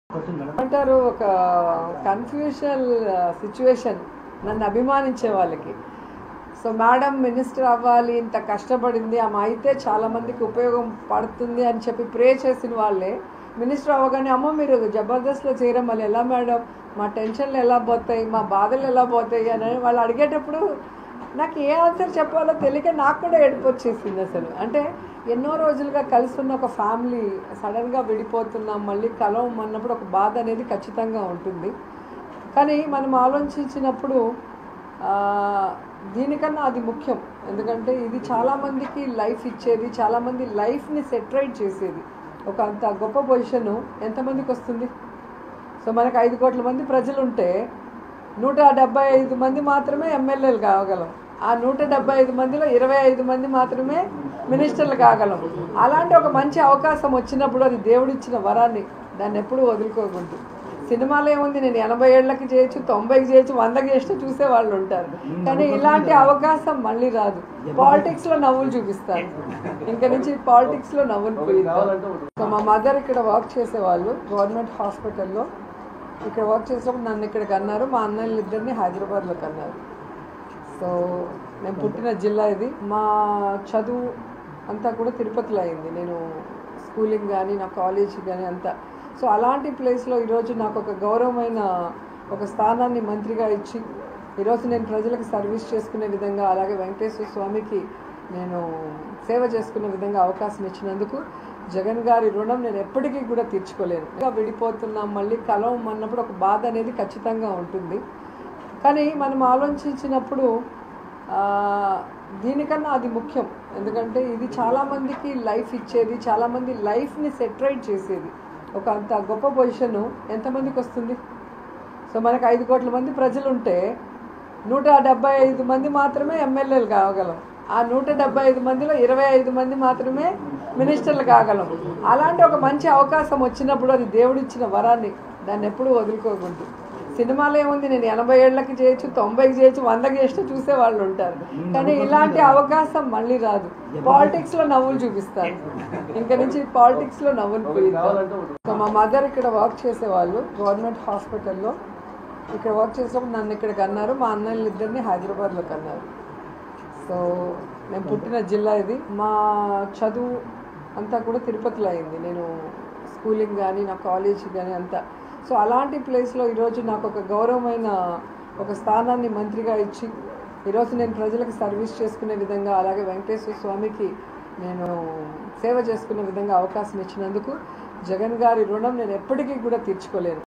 question madam అంటారు ఒక కన్ఫ్యూషనల్ situation నన్ను అభిమానించే వాళ్ళకి సో మేడం మినిస్టర్ అవ్వాలి ఇంత కష్టపడింది ఆమె అయితే చాలా మందికి ఉపయోగం పడుతుంది అని చెప్పి ప్రే చేసిన వాళ్ళే మినిస్టర్ అవ్వగానే అమ్మ మీరు జబర్దస్త్లో చేరం మళ్ళీ ఎలా మేడం మా టెన్షన్లు ఎలా పోతాయి మా బాధలు ఎలా పోతాయి అని వాళ్ళు అడిగేటప్పుడు నాకు ఏ ఆన్సర్ చెప్పాలో తెలియక నాకు కూడా ఏడుపు వచ్చేసింది అసలు అంటే ఎన్నో రోజులుగా కలిసి ఉన్న ఒక ఫ్యామిలీ సడన్గా విడిపోతున్నాం మళ్ళీ కలవం అన్నప్పుడు ఒక బాధ అనేది ఖచ్చితంగా ఉంటుంది కానీ మనం ఆలోచించినప్పుడు ఆ, దీనికన్నా అది ముఖ్యం ఎందుకంటే ఇది చాలామందికి లైఫ్ ఇచ్చేది చాలామంది లైఫ్ని సెటరైట్ చేసేది ఒక అంత గొప్ప పొజిషన్ ఎంతమందికి వస్తుంది సో మనకు ఐదు కోట్ల మంది ప్రజలు ఉంటే నూట డెబ్బై ఐదు మంది మాత్రమే ఎమ్మెల్యేలు కాగలం ఆ నూట డెబ్బై ఐదు మందిలో ఇరవై ఐదు మంది మాత్రమే మినిస్టర్లు కాగలం అలాంటి ఒక మంచి అవకాశం వచ్చినప్పుడు అది దేవుడిచ్చిన వరాన్ని దాన్ని ఎప్పుడూ వదులుకోకూడదు సినిమాలో ఏముంది నేను ఎనభై ఏళ్ళకి చేయొచ్చు తొంభైకి చేయొచ్చు వందకి చేస్తే చూసే వాళ్ళు ఉంటారు కానీ ఇలాంటి అవకాశం మళ్ళీ రాదు పాలిటిక్స్లో నవ్వులు చూపిస్తారు ఇంకా నుంచి పాలిటిక్స్లో నవ్వులు పోయిస్తారు సో మా మదర్ ఇక్కడ వర్క్ చేసేవాళ్ళు గవర్నమెంట్ హాస్పిటల్లో ఇక్కడ వర్క్ చేసినప్పుడు నన్ను ఇక్కడికి అన్నారు మా అన్నయ్యలు ఇద్దరిని హైదరాబాద్లో కన్నారు సో నేను పుట్టిన జిల్లా ఇది మా చదువు అంతా కూడా తిరుపతిలో అయింది నేను స్కూలింగ్ కానీ నా కాలేజ్ కానీ అంతా సో అలాంటి ప్లేస్లో ఈరోజు నాకు ఒక గౌరవమైన ఒక స్థానాన్ని మంత్రిగా ఇచ్చి ఈరోజు నేను ప్రజలకు సర్వీస్ చేసుకునే విధంగా అలాగే వెంకటేశ్వర స్వామికి నేను సేవ చేసుకునే విధంగా అవకాశం ఇచ్చినందుకు జగన్ గారి రుణం నేను ఎప్పటికీ కూడా తీర్చుకోలేను ఇంకా విడిపోతున్నాం మళ్ళీ కలవం అన్నప్పుడు ఒక బాధ అనేది ఖచ్చితంగా ఉంటుంది కానీ మనం ఆలోచించినప్పుడు ఆ, దీనికన్నా అది ముఖ్యం ఎందుకంటే ఇది చాలామందికి లైఫ్ ఇచ్చేది చాలామంది లైఫ్ని సెటరైట్ చేసేది ఒక అంత గొప్ప పొజిషన్ ఎంతమందికి వస్తుంది సో మనకు ఐదు కోట్ల మంది ప్రజలు ఉంటే నూట డెబ్బై ఐదు మంది మాత్రమే ఎమ్మెల్యేలు కాగలం ఆ నూట డెబ్బై ఐదు మందిలో ఇరవై ఐదు మంది మాత్రమే మినిస్టర్లు కాగలం అలాంటి ఒక మంచి అవకాశం వచ్చినప్పుడు అది దేవుడిచ్చిన వరాన్ని దాన్ని ఎప్పుడూ వదులుకోకూడదు సినిమాలో ఏముంది నేను ఎనభై ఏళ్ళకి చేయొచ్చు తొంభైకి చేయొచ్చు వందకి చేస్తే చూసే వాళ్ళు ఉంటారు కానీ ఇలాంటి అవకాశం మళ్ళీ రాదు పాలిటిక్స్లో నవ్వులు చూపిస్తారు ఇంకా నుంచి పాలిటిక్స్లో నవ్వులు పోయిస్తారు సో మా మదర్ ఇక్కడ వర్క్ చేసేవాళ్ళు గవర్నమెంట్ హాస్పిటల్లో ఇక్కడ వర్క్ చేసినప్పుడు నన్ను ఇక్కడికి అన్నారు మా అన్నయ్యలు ఇద్దరిని హైదరాబాద్లో కన్నారు సో నేను పుట్టిన జిల్లా ఇది మా చదువు అంతా కూడా తిరుపతిలో అయింది నేను స్కూలింగ్ కానీ నా కాలేజ్ కానీ అంతా సో అలాంటి ప్లేస్లో ఈరోజు నాకు ఒక గౌరవమైన ఒక స్థానాన్ని మంత్రిగా ఇచ్చి ఈరోజు నేను ప్రజలకు సర్వీస్ చేసుకునే విధంగా అలాగే వెంకటేశ్వర స్వామికి నేను సేవ చేసుకునే విధంగా అవకాశం ఇచ్చినందుకు జగన్ గారి రుణం నేను ఎప్పటికీ కూడా తీర్చుకోలేను